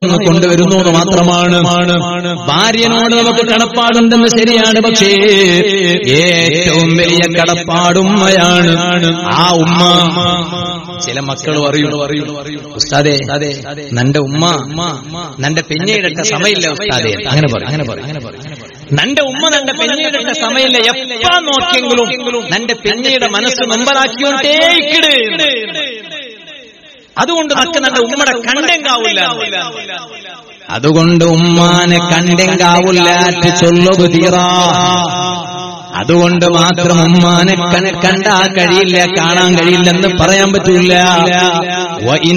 ഒന്ന് കൊണ്ടുവരുന്നു എന്ന് മാത്രമാണ് ഭാര്യനോട് നമുക്ക് കടപ്പാടുണ്ടെന്ന് ശരിയാണ് പക്ഷേ ഏറ്റവും വലിയ കടപ്പാടുമ്മയാണ് ആ ഉമ്മ ചില മക്കൾ പറയും ഉസ്താദേ നന്റെ ഉമ്മ നന്റെ പെഞ്ഞയിടട്ട സമയമില്ല ഉസ്താദേ അങ്ങനെ പറയും അങ്ങനെ പറയും അങ്ങനെ പറയും നന്റെ ഉമ്മ നന്റെ പെഞ്ഞയിടട്ട സമയമില്ല എപ്പ നോക്കിയെങ്കിലും നന്റെ പെഞ്ഞയുടെ മനസ്സ് നമ്പറാക്കിയോണ്ടേ ഇക്കിട് അതുകൊണ്ട് നക്ക് നന്റെ ഉമ്മയുടെ കണ്ടെങ്കാവില്ല അതുകൊണ്ട് ഉമ്മാനെ കണ്ടെങ്കാവില്ല ചൊല്ലു തീറാ അതുകൊണ്ട് മാത്രം ഉമ്മാനെ കൺ- കണ്ടാ കഴിയില്ല കാണാൻ കഴിയില്ലെന്ന് പറയാൻ പറ്റൂല വഇൻ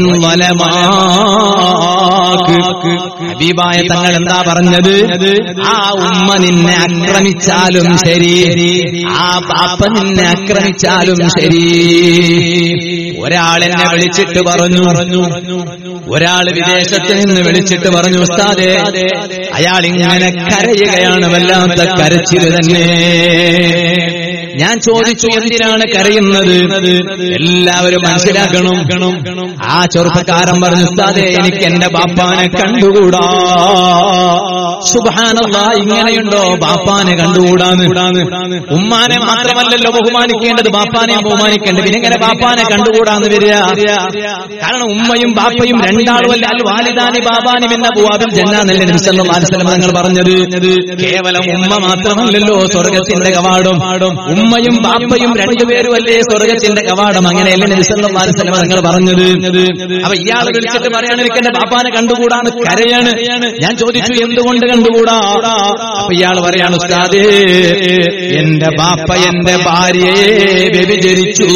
വലമാക്ക്. ഹബീബായ തങ്ങൾ എന്താ പറഞ്ഞത് ആ ഉമ്മ നിന്നെ ആക്രമിച്ചാലും ശരി ആ പാപ്പ നിന്നെ ആക്രമിച്ചാലും ശരി ഒരാൾ എന്നെ വിളിച്ചിട്ട് പറഞ്ഞു ഒരാൾ വിദേശത്ത് നിന്ന് വിളിച്ചിട്ട് പറഞ്ഞു ഉസ്താദേ അയാൾ ഇങ്ങനെ കരയുകയാണ് വല്ലാത്ത കരച്ചിൽ തന്നെ ഞാൻ ചോദിച്ചു എന്തിനാണ് കരയുന്നത് എല്ലാവരും മനസ്സിലാക്കണം ആ ചെറുപ്പക്കാരൻ പറഞ്ഞു ഉസ്താദേ എനിക്ക് എന്റെ ബാപ്പാനെ കണ്ടുകൂടാ സുബാനല്ല ഇങ്ങനെയുണ്ടോ ബാപ്പാനെ കണ്ടുകൂടാന്ന് ഉമ്മാനെ മാത്രമല്ലല്ലോ ബഹുമാനിക്കേണ്ടത് ബാപ്പാനെയും ബഹുമാനിക്കേണ്ടത് പിന്നെ ഇങ്ങനെ ബാപ്പാനെ കണ്ടുകൂടാന്ന് വരിക കാരണം ഉമ്മയും ബാപ്പയും രണ്ടാളുമല്ല അൽ വാലിദാനി ബാബാനും എന്ന പൂവാബിൽ ജന്നാന്നല്ലേ നബിസല്ലാ അലിസ്ലം തങ്ങൾ പറഞ്ഞത് കേവലം ഉമ്മ മാത്രമല്ലല്ലോ സ്വർഗത്തിന്റെ കവാടം ഉമ്മയും ബാപ്പയും രണ്ടുപേരും അല്ലേ സ്വർഗത്തിന്റെ കവാടം അങ്ങനെയല്ലേ നബിസല്ലാ അലിസ്ലം തങ്ങൾ പറഞ്ഞത് അപ്പൊ ഇയാൾ വിളിച്ചിട്ട് പറയാണ് എനിക്ക് എന്റെ ബാപ്പാനെ കണ്ടുകൂടാന്ന് കരയാണ് ഞാൻ ചോദിച്ചു എന്തുകൊണ്ട് കണ്ടുകൂടാ അപ്പൊ ഇയാൾ പറയാണ് ഉസ്താദേ എന്റെ ബാപ്പ എന്റെ ഭാര്യയെ വ്യഭിചരിച്ചു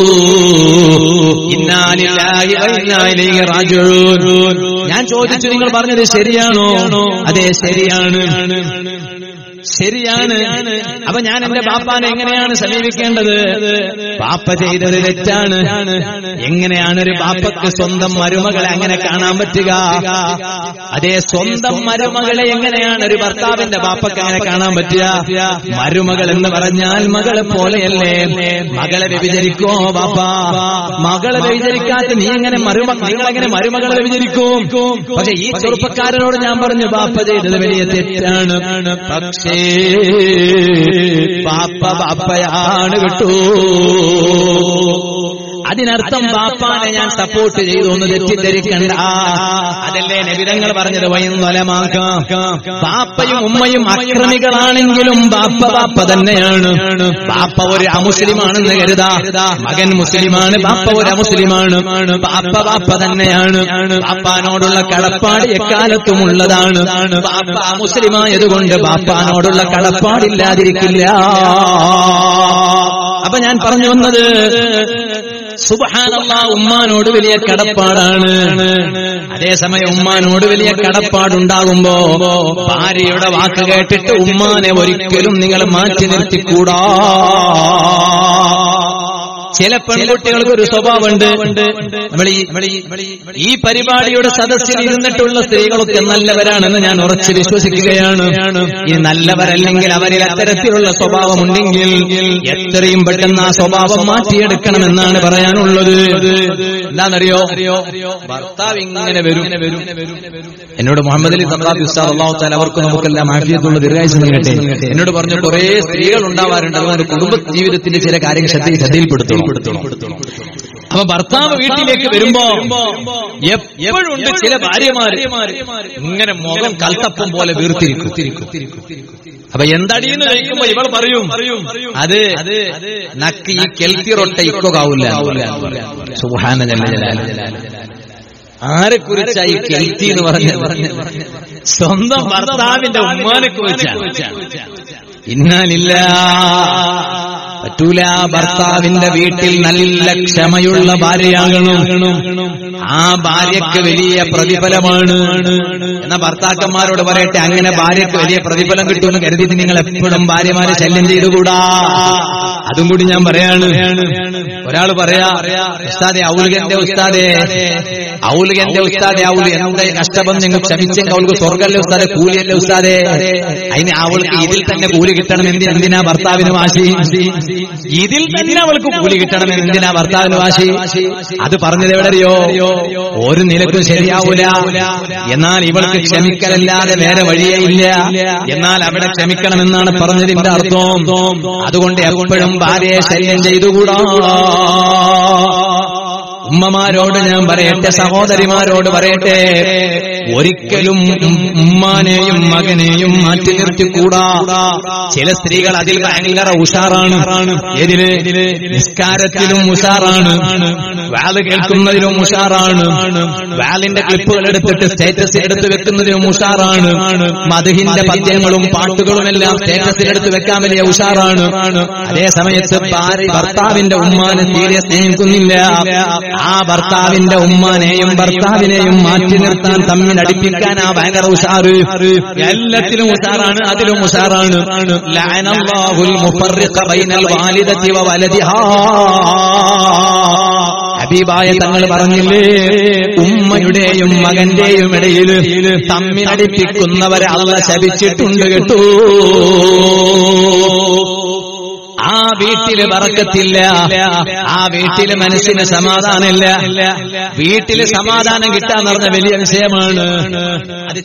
ഇന്നാലില്ലാഹി വ ഇന്നാ ഇലൈഹി റാജിഊൻ. ഞാൻ ചോദിച്ചു നിങ്ങൾ പറഞ്ഞത് ശരിയാണോ അതെ ശരിയാണ് ശരിയാണ് അപ്പൊ ഞാൻ എന്റെ ബാപ്പാനെ എങ്ങനെയാണ് സമീപിക്കേണ്ടത് ബാപ്പ ചെയ്തത് തെറ്റാണ് എങ്ങനെയാണ് ഒരു ബാപ്പക്ക് സ്വന്തം മരുമകളെ അങ്ങനെ കാണാൻ പറ്റുക അതേ സ്വന്തം മരുമകളെ എങ്ങനെയാണ് ഒരു ഭർത്താവിന്റെ ബാപ്പക്ക് അങ്ങനെ കാണാൻ പറ്റുക മരുമകൾ എന്ന് പറഞ്ഞാൽ മകളെ പോലെയല്ലേ മകളെ വ്യഭിചരിക്കോ ബാപ്പ മകളെ വ്യഭിചരിക്കാത്ത നീ എങ്ങനെ മരുമ നിങ്ങൾ എങ്ങനെ മരുമകളെ വ്യഭിചരിക്കും പക്ഷെ ഈ ചെറുപ്പക്കാരനോട് ഞാൻ പറഞ്ഞു ബാപ്പ ചെയ്തത് വലിയ തെറ്റാണ് പക്ഷേ ബാപ്പ ബാപ്പയാണ് കിട്ടൂ അതിനർത്ഥം ബാപ്പാനെ ഞാൻ സപ്പോർട്ട് ചെയ്തു എന്ന് തെറ്റിദ്ധരിക്കണ്ട അതല്ലേ നബിതങ്ങൾ പറഞ്ഞത് വയന്നൊലമാക്കാം ബാപ്പയും ഉമ്മയും അക്രമികളാണെങ്കിലും ബാപ്പ ബാപ്പ തന്നെയാണ് ബാപ്പ ഒരു അമുസ്ലിമാണെന്ന് കരുതാ മകൻ മുസ്ലിമാണ് ബാപ്പ ഒരു അമുസ്ലിമാണ് ബാപ്പ ബാപ്പ തന്നെയാണ് ബാപ്പാനോടുള്ള കടപ്പാട് എക്കാലത്തും ഉള്ളതാണ് ബാപ്പ അമുസ്ലിമായതുകൊണ്ട് ബാപ്പാനോടുള്ള കടപ്പാടില്ലാതിരിക്കില്ല അപ്പൊ ഞാൻ പറഞ്ഞു വന്നത് സുബഹാനല്ല ഉമ്മാനോട് വലിയ കടപ്പാടാണ് അതേസമയം ഉമ്മാനോട് വലിയ കടപ്പാടുണ്ടാകുമ്പോ ഭാര്യയുടെ വാക്ക് കേട്ടിട്ട് ഉമ്മാനെ ഒരിക്കലും നിങ്ങൾ മാറ്റി നിർത്തിക്കൂടാ ചില പെൺകുട്ടികൾക്ക് ഒരു സ്വഭാവമുണ്ട് നമ്മൾ ഈ- നമ്മൾ ഈ- ഈ പരിപാടിയുടെ സദസ്സിൽ ഇരുന്നിട്ടുള്ള സ്ത്രീകളൊക്കെ നല്ലവരാണെന്ന് ഞാൻ ഉറച്ചു വിശ്വസിക്കുകയാണ് ഈ നല്ലവരല്ലെങ്കിൽ അവരിൽ അത്തരത്തിലുള്ള സ്വഭാവമുണ്ടെങ്കിൽ എത്രയും പെട്ടെന്ന് ആ സ്വഭാവം മാറ്റിയെടുക്കണമെന്നാണ് പറയാനുള്ളത് എന്താണെന്നറിയോ ഭർത്താവ് ഇങ്ങനെ വരും എന്നോട് മുഹമ്മദ് അലി സബ്ബാബി ഉസ്താദ് അള്ളാഹു താല അവർക്ക് നമുക്കെല്ലാം ആഫിയത്തുള്ള ദീർഘായുസ് നൽകട്ടെ എന്നോട് പറഞ്ഞു കുറെ സ്ത്രീകൾ ഉണ്ടാവാറുണ്ട് അതുകൊണ്ട് കുടുംബ ജീവിതത്തിന്റെ ചില കാര്യങ്ങൾ ശ്രദ്ധയിൽ ശ്രദ്ധയിൽപ്പെടുത്തണം അപ്പൊ ഭർത്താവ് വീട്ടിലേക്ക് വരുമ്പോ എപ്പോഴുണ്ട് ചില ഭാര്യമാര് ഇങ്ങനെ മുഖം കൽത്തപ്പം പോലെ വീർത്തിരിക്കും അപ്പൊ എന്താടീന്ന് കഴിക്കുമ്പോ ഇവൾ പറയും അത് നക്ക് ഈ കെൽത്തി റൊട്ട ഇക്കൊകാവൂല സുഹാന ആരെ കുറിച്ചായി കെൽത്തി എന്ന് പറഞ്ഞ സ്വന്തം ഭർത്താവിന്റെ ഉമ്മാനെ കുറിച്ചാണ് ഇന്നാലില്ല പറ്റൂല ഭർത്താവിന്റെ വീട്ടിൽ നല്ല ക്ഷമയുള്ള ഭാര്യയാകണം ആ ഭാര്യക്ക് വലിയ പ്രതിഫലമാണ് എന്ന ഭർത്താക്കന്മാരോട് പറയട്ടെ അങ്ങനെ ഭാര്യക്ക് വലിയ പ്രതിഫലം കിട്ടുമെന്ന് കരുതിയിട്ട് നിങ്ങൾ എപ്പോഴും ഭാര്യമാരെ ശല്യം ചെയ്തുകൂടാ അതും കൂടി ഞാൻ പറയാണ് ഒരാൾ പറയാ ഉസ്താദെ ഔലുകന്റെ ഉസ്താദെ ഔലുകന്റെ ഉസ്താദെ ഔല് എന്താ കഷ്ടം നിങ്ങൾ ക്ഷമിച്ചെങ്കിൽ അവൾക്ക് സ്വർഗല്ലേ ഉസ്താദെ കൂലിയല്ലേ ഉസ്താദെ അതിന് അവൾക്ക് ഇതിൽ തന്നെ കൂലി കിട്ടണം എന്തി എന്തിനാ ഭർത്താവിന് വാശി ഇതിൽ തന്നെ അവൾക്ക് കൂലി കിട്ടണമെന്ന് എന്തിനാ ഭർത്താവിന് വാശി അത് പറഞ്ഞത് എവിടെ അറിയോ ഒരു നിലക്കും ശരിയാവൂല എന്നാൽ ഇവൾക്ക് ക്ഷമിക്കലല്ലാതെ വേറെ വഴിയേ ഇല്ല എന്നാൽ അവിടെ ക്ഷമിക്കണമെന്നാണ് പറഞ്ഞതിന്റെ അർത്ഥം അതുകൊണ്ട് എപ്പോഴും ഭാര്യയെ ശല്യം ചെയ്തുകൂടാ ഉമ്മമാരോട് ഞാൻ പറയട്ടെ സഹോദരിമാരോട് പറയട്ടെ ഒരിക്കലും ഉം- ഉമ്മാനെയും മകനെയും മാറ്റി നിർത്തിക്കൂടാ ചില സ്ത്രീകൾ അതിൽ ഭയങ്കര ഉഷാറാണ് ഏതില് നിസ്കാരത്തിലും ഉഷാറാണ് വാല് കേൾക്കുന്നതിലും ഉഷാറാണ് വാലിന്റെ ക്ലിപ്പുകൾ എടുത്തിട്ട് സ്റ്റേറ്റസ് എടുത്ത് വെക്കുന്നതിലും ഉഷാറാണ് മധുഹിന്റെ പദ്യങ്ങളും പാട്ടുകളും എല്ലാം സ്റ്റേറ്റസിൽ എടുത്ത് വെക്കാൻ വലിയ ഉഷാറാണ് അതേ സമയത്ത് ഭാര്യ ഭർത്താവിന്റെ ഉമ്മാനെ തീരെ സ്നേഹിക്കുന്നില്ല ആ ഭർത്താവിന്റെ ഉമ്മാനെയും ഭർത്താവിനെയും മാറ്റി നിർത്താൻ തമ്മിൽ അടുപ്പിക്കാൻ ആ ഭയങ്കര ഉഷാറ് എല്ലാത്തിലും ഉഷാറാണ് അതിലും ഉഷാറാണ് ലഅനല്ലാഹുൽ മുഫർരിഖ ബൈനൽ വാലിദതി വ വലദിഹാ ഹബീബായ തങ്ങൾ പറഞ്ഞില്ലേ ഉമ്മയുടെയും മകന്റെയും ഇടയിൽ തമ്മിലടിപ്പിക്കുന്നവരെ അള്ള ശപിച്ചിട്ടുണ്ട് കേട്ടോ ആ വീട്ടില് പറക്കത്തില്ല ആ വീട്ടില് മനസ്സിന് സമാധാനമില്ല വീട്ടില് സമാധാനം കിട്ടാന്ന് പറഞ്ഞ വലിയ വിഷയമാണ് അത്